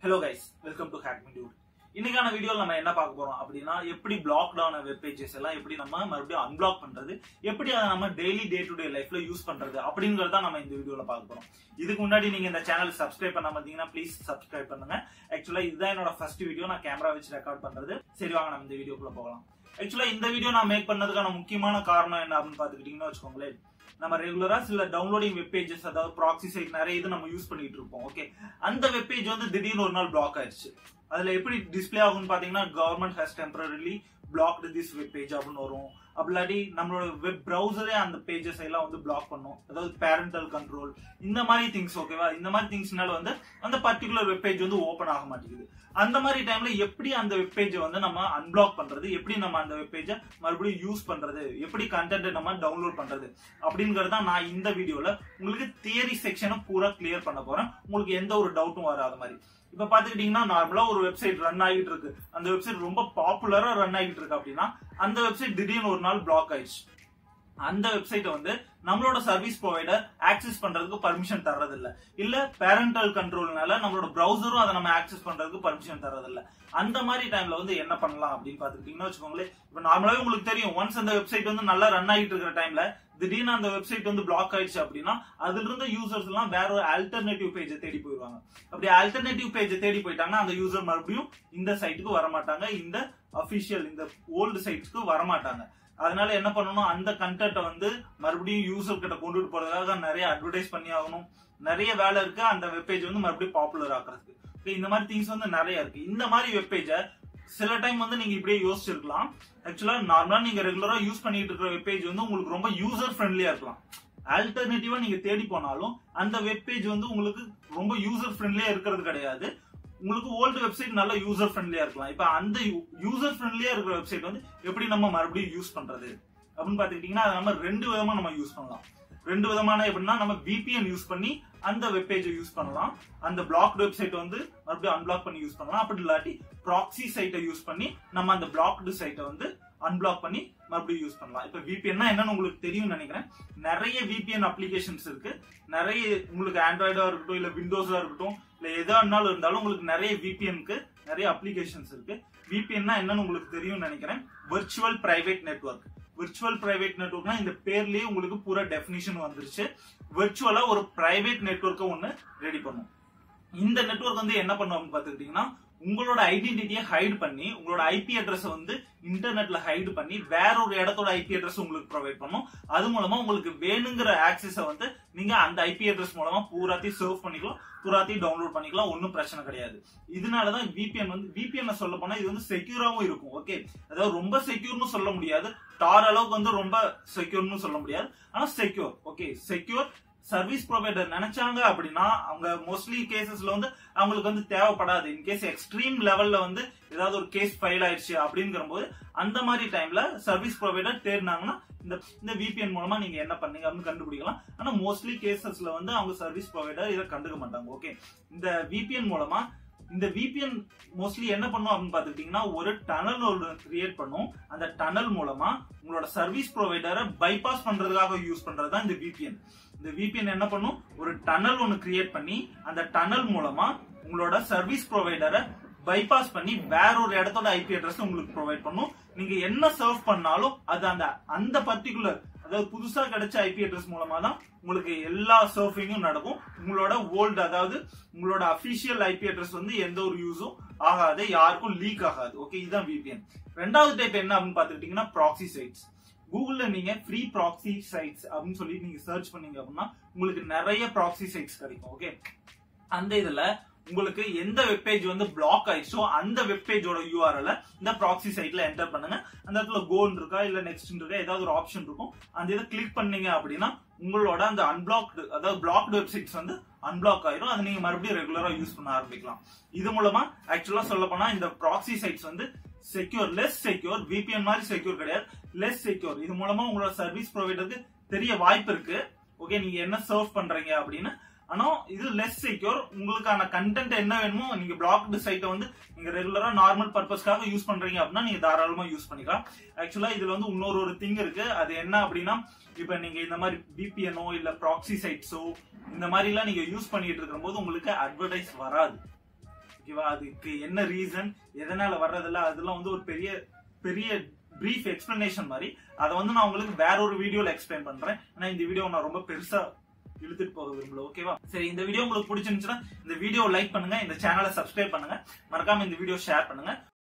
hello guys welcome to hack me dude இன்னைக்கான வீடியோல நம்ம என்ன பார்க்க போறோம் அப்படின்னா எப்படி பிளாக் ஆன வெப் பேஜஸ் எல்லாம் எப்படி நம்ம மறுபடியும் அன்பிளாக் பண்றது எப்படி அதை நம்ம டெய்லி டே டு டே லைஃப்ல யூஸ் பண்றது அப்படிங்கறத நம்ம இந்த வீடியோல பார்க்க போறோம் இதுக்கு முன்னாடி நீங்க இந்த சேனல் சப்ஸ்கிரைப் பண்ணாம இருந்தீங்கன்னா ப்ளீஸ் சப்ஸ்கிரைப் பண்ணுங்க ஆக்சுவலா இதுதான் என்னோட ஃபர்ஸ்ட் வீடியோ நான் கேமரா வச்சு ரெக்கார்ட் பண்றது சரி வாங்க நம்ம இந்த வீடியோக்குள்ள போகலாம் ஆக்சுவலா இந்த வீடியோ நான் மேக் பண்ணதுக்கான முக்கியமான காரணம் என்ன அப்படின்னு பாத்துக்கிட்டீங்கன்னா வச்சுக்கோங்களேன் நம்ம ரெகுலரா சில டவுன்லோடிங் வெப் பேஜஸ் அதாவது ப்ராக்சி சைட் நிறைய இது நம்ம யூஸ் பண்ணிட்டு இருப்போம் ஓகே அந்த வெப் பேஜ் வந்து திடீர்னு ஒரு நாள் பிளாக் ஆயிடுச்சு அதுல எப்படி டிஸ்ப்ளே ஆகும்னு பாத்தீங்கன்னா government has temporarily blocked this web page அப்படின்னு வரும் அப்படி நம்மளோட வெப் ப்ரௌசரே அந்த பேஜஸ் எல்லாம் வந்து பிளாக் பண்ணும் அதாவது பேரண்டல் கண்ட்ரோல் இந்த மாதிரி திங்ஸ் ஓகேவா இந்த மாதிரி திங்ஸ்னால வந்து அந்த பர்டிகுலர் வெப் பேஜ் வந்து ஓப்பன் ஆக மாட்டேங்குது அந்த மாதிரி டைம்ல எப்படி அந்த வெப் பேஜை வந்து நம்ம அன்பிளாக் பண்றது எப்படி நம்ம அந்த வெப் பேஜை மறுபடியும் யூஸ் பண்றது எப்படி கண்டென்ட் நம்ம டவுன்லோட் பண்றது அப்படிங்கறத நான் இந்த வீடியோல உங்களுக்கு தியரி செக்ஷனை பூரா கிளியர் பண்ண போறேன் உங்களுக்கு எந்த ஒரு டவுட்டும் வராத மாதிரி இப்ப பாத்துக்கிட்டீங்கன்னா நார்மலா ஒரு வெப்சைட் ரன் ஆகிட்டு இருக்கு அந்த வெப்சைட் ரொம்ப பாப்புலரா ரன் ஆகிட்டு இருக்கு அப்படின்னா அந்த வெப்சைட் திடீர்னு ஒரு நாள் பிளாக் ஆயிடுச்சு அந்த வெப்சைட்டை வந்து நம்மளோட சர்வீஸ் ப்ரொவைடர் ஆக்சஸ் பண்றதுக்கு பர்மிஷன் தர்றதில்ல இல்ல பேரண்டல் கண்ட்ரோல்னால நம்மளோட ப்ரௌசரும் அதை நம்ம ஆக்சஸ் பண்றதுக்கு பர்மிஷன் தர்றதில்ல அந்த மாதிரி டைம்ல வந்து என்ன பண்ணலாம் அப்படின்னு பாத்துக்கிட்டீங்கன்னா வச்சுக்கோங்களேன் இப்ப நார்மலாவே உங்களுக்கு தெரியும் ஒன்ஸ் அந்த வெப்சைட் வந்து நல்லா ரன் ஆகிட்டு இருக்கிற டைம்ல திடீர்னு அந்த வெப்சைட் வந்து பிளாக் ஆயிடுச்சு அப்படின்னா அதுல இருந்த யூசர்ஸ் எல்லாம் வேற ஒரு ஆல்டர்னேட்டிவ் பேஜை தேடி போயிருவாங்க அப்படி ஆல்டர்னேட்டிவ் பேஜை தேடி போயிட்டாங்கன்னா அந்த யூசர் மறுபடியும் இந்த சைட்டுக்கு வர மாட்டாங்க இந்த அபிஷியல் இந்த ஓல்டு சைட்ஸ்க்கு வர மாட்டாங்க அதனால என்ன பண்ணணும் அந்த கண்டென்ட்டை வந்து மறுபடியும் யூசர் கிட்ட கொண்டுட்டு போறதுக்காக நிறைய அட்வர்டைஸ் பண்ணி ஆகணும் நிறைய வேலை இருக்கு அந்த வெப்பேஜ் வந்து மறுபடியும் பாப்புலர் ஆக்குறதுக்கு Okay, இந்த மாதிரி திங்ஸ் வந்து நிறைய இருக்கு இந்த மாதிரி வெப்பேஜை சில டைம் வந்து நீங்க இப்படியே யோசிச்சிருக்கலாம் ஆக்சுவலா நார்மலா நீங்க ரெகுலரா யூஸ் பண்ணிட்டு இருக்கிற வெப்பேஜ் வந்து உங்களுக்கு ரொம்ப யூசர் ஃப்ரெண்ட்லியா இருக்கலாம் ஆல்டர்னேட்டிவா நீங்க தேடி போனாலும் அந்த வெப்பேஜ் வந்து உங்களுக்கு ரொம்ப யூசர் ஃப்ரெண்ட்லியா இருக்கிறது கிடையாது உங்களுக்கு ஓல்டு வெப்சைட் நல்ல யூசர் ஃப்ரெண்ட்லியா இருக்கலாம் இப்ப அந்த யூசர் ஃப்ரெண்ட்லியா இருக்கிற வெப்சைட் வந்து எப்படி நம்ம மறுபடியும் யூஸ் பண்றது அப்படின்னு பாத்துக்கிட்டீங்கன்னா அதை நம்ம ரெண்டு விதமா நம்ம யூஸ் பண்ணலாம் ரெண்டு விதமான எப்படின்னா நம்ம VPN யூஸ் பண்ணி அந்த வெப்பேஜை யூஸ் பண்ணலாம் அந்த பிளாக்டு வெப்சைட் வந்து மறுபடியும் அன்பிளாக் பண்ணி யூஸ் பண்ணலாம் அப்படி இல்லாட்டி ப்ராக்சி சைட்டை யூஸ் பண்ணி நம்ம அந்த பிளாக்டு சைட்டை வந்து அன்பிளாக் பண்ணி மறுபடியும் யூஸ் பண்ணலாம் இப்ப VPN என்னன்னு உங்களுக்கு தெரியும்னு நினைக்கிறேன் நிறைய VPN அப்ளிகேஷன்ஸ் இருக்கு நிறைய உங்களுக்கு ஆண்ட்ராய்டா இருக்கட்டும் இல்ல விண்டோஸா இருக்கட்டும் இல்ல எதா இருந்தாலும் இருந்தாலும் உங்களுக்கு நிறைய VPNக்கு நிறைய அப்ளிகேஷன்ஸ் இருக்கு VPN என்னன்னு உங்களுக்கு தெரியும்னு நினைக்கிறேன் virtual private network virtual private நெட்வொர்க்னா இந்த பேர்லயே உங்களுக்கு பூரா டெஃபினிஷன் வந்துருச்சு விர்ச்சுவலா ஒரு பிரைவேட் நெட்வொர்க்கை ஒன்னு ரெடி பண்ணும் இந்த நெட்வொர்க் வந்து என்ன பண்ணும் அப்படின்னு பாத்துக்கிட்டீங்கன்னா உங்களோட ஐடென்டிட்டியை ஹைட் பண்ணி உங்களோட ஐபி அட்ரஸ் வந்து இன்டர்நெட்ல ஹைட் பண்ணி வேற ஒரு இடத்தோட ஐபி அட்ரஸ் உங்களுக்கு ப்ரொவைட் பண்ணும் அது மூலமா உங்களுக்கு வேணுங்கிற ஆக்சஸ வந்து நீங்க அந்த ஐபி அட்ரஸ் மூலமா பூராத்தையும் சர்வ் பண்ணிக்கலாம் பூராத்தையும் டவுன்லோட் பண்ணிக்கலாம் ஒன்றும் பிரச்சனை கிடையாது இதனாலதான் விபிஎன் வந்து விபிஎன் சொல்ல போனா இது வந்து செக்யூராவும் இருக்கும் ஓகே அதாவது ரொம்ப செக்யூர்னு சொல்ல முடியாது டார் அளவுக்கு வந்து ரொம்ப செக்யூர்னு சொல்ல முடியாது ஆனா secure okay secure service provider நினைச்சாங்க அப்படின்னா அவங்க மோஸ்ட்லி கேசஸ்ல வந்து அவங்களுக்கு வந்து தேவைப்படாது இன்கேஸ் எக்ஸ்ட்ரீம் லெவல்ல வந்து ஏதாவது ஒரு கேஸ் ஃபைல் ஆயிடுச்சு அப்படிங்கிற போது அந்த மாதிரி டைம்ல சர்வீஸ் ப்ரொவைடர் தேடினாங்கன்னா இந்த இந்த விபிஎன் மூலமா நீங்க என்ன பண்ணீங்க அப்படின்னு கண்டுபிடிக்கலாம் ஆனா மோஸ்ட்லி கேசஸ்ல வந்து அவங்க சர்வீஸ் ப்ரொவைடர் இதை கண்டுக்க மாட்டாங்க ஓகே இந்த விபிஎன் மூலமா இந்த விபிஎன் மோஸ்ட்லி என்ன பண்ணும் அப்படின்னு பாத்துக்கிட்டீங்கன்னா ஒரு டனல் ஒன்று கிரியேட் பண்ணும் அந்த டனல் மூலமா உங்களோட சர்வீஸ் ப்ரொவைடரை பைபாஸ் பண்றதுக்காக யூஸ் பண்றது தான் இந்த விபிஎன் இந்த விபிஎன் என்ன பண்ணும் ஒரு டனல் ஒன்று கிரியேட் பண்ணி அந்த டனல் மூலமா உங்களோட சர்வீஸ் ப்ரொவைடரை பைபாஸ் பண்ணி வேற ஒரு இடத்தோட ஐபி அட்ரஸ் உங்களுக்கு ப்ரொவைட் பண்ணும் நீங்க என்ன சர்வ் பண்ணாலும் அது அந்த அந்த பர்டிகுலர் அதாவது புதுசா கிடைச்ச ஐபி அட்ரஸ் மூலமா தான் உங்களுக்கு எல்லா சர்ஃபிங்கும் நடக்கும் உங்களோட ஓல்டு அதாவது உங்களோட அபிஷியல் ஐபி அட்ரஸ் வந்து எந்த ஒரு யூஸும் ஆகாது யாருக்கும் லீக் ஆகாது ஓகே இதுதான் விபிஎன் ரெண்டாவது டைப் என்ன அப்படின்னு பாத்துக்கிட்டீங்கன்னா ப்ராக்சி சைட்ஸ் கூகுள்ல நீங்க ஃப்ரீ ப்ராக்சி சைட்ஸ் அப்படின்னு சொல்லி நீங்க சர்ச் பண்ணீங்க அப்படின்னா உங்களுக்கு நிறைய ப்ராக்சி சைட்ஸ் கிடைக்கும் ஓகே அந்த இதுல உங்களுக்கு எந்த வெப்பேஜ் வந்து பிளாக் ஆயிடுச்சோ அந்த வெப்பேஜோட யூஆர்எல் இந்த ப்ராக்சி சைட்ல என்டர் பண்ணுங்க அந்த இடத்துல கோன் இருக்கா இல்ல நெக்ஸ்ட் இருக்கா ஏதாவது ஒரு ஆப்ஷன் இருக்கும் அந்த இதை கிளிக் பண்ணீங்க அப்படின்னா உங்களோட அந்த அன்பிளாக்டு அதாவது பிளாக்டு வெப்சைட்ஸ் வந்து அன்பிளாக் ஆயிரும் அதை நீங்க மறுபடியும் ரெகுலரா யூஸ் பண்ண ஆரம்பிக்கலாம் இது மூலமா ஆக்சுவலா சொல்ல போனா இந்த ப்ராக்சி சைட்ஸ் வந்து செக்யூர் லெஸ் செக்யூர் விபிஎன் மாதிரி செக்யூர் கிடையாது லெஸ் செக்யூர் இது மூலமா உங்களோட சர்வீஸ் ப்ரொவைடருக்கு தெரிய வாய்ப்பு இருக்கு ஓகே நீங்க என்ன சர்வ் பண்றீங்க அப்படின்னு ஆனா இது லெஸ் செக்யூர் உங்களுக்கான கண்டென்ட் என்ன வேணுமோ நீங்க பிளாக்டு சைட்டை வந்து நீங்க ரெகுலரா நார்மல் பர்பஸ்க்காக யூஸ் பண்றீங்க அப்படின்னா நீங்க தாராளமா யூஸ் பண்ணிக்கலாம் ஆக்சுவலா இதுல வந்து இன்னொரு ஒரு திங் இருக்கு அது என்ன அப்படின்னா இப்ப நீங்க இந்த மாதிரி பிபிஎனோ இல்ல ப்ராக்சி சைட்ஸோ இந்த மாதிரி எல்லாம் நீங்க யூஸ் பண்ணிட்டு இருக்கும் போது உங்களுக்கு அட்வர்டைஸ் வராது ஓகேவா அதுக்கு என்ன ரீசன் எதனால வர்றதில்ல அதெல்லாம் வந்து ஒரு பெரிய பெரிய பிரீஃப் எக்ஸ்பிளனேஷன் மாதிரி அதை வந்து நான் உங்களுக்கு வேற ஒரு வீடியோல எக்ஸ்பிளைன் பண்றேன் ஆனா இந்த வீடியோ நான் ரொம்ப பெருசா இழுத்துட்டு போக விரும்பல ஓகேவா சரி இந்த வீடியோ உங்களுக்கு பிடிச்சிருந்துச்சுன்னா இந்த வீடியோ லைக் பண்ணுங்க இந்த சேனலை சப்ஸ்கிரைப் பண்ணுங்க மறக்காம இந்த வீடியோ ஷேர் பண்ணுங்க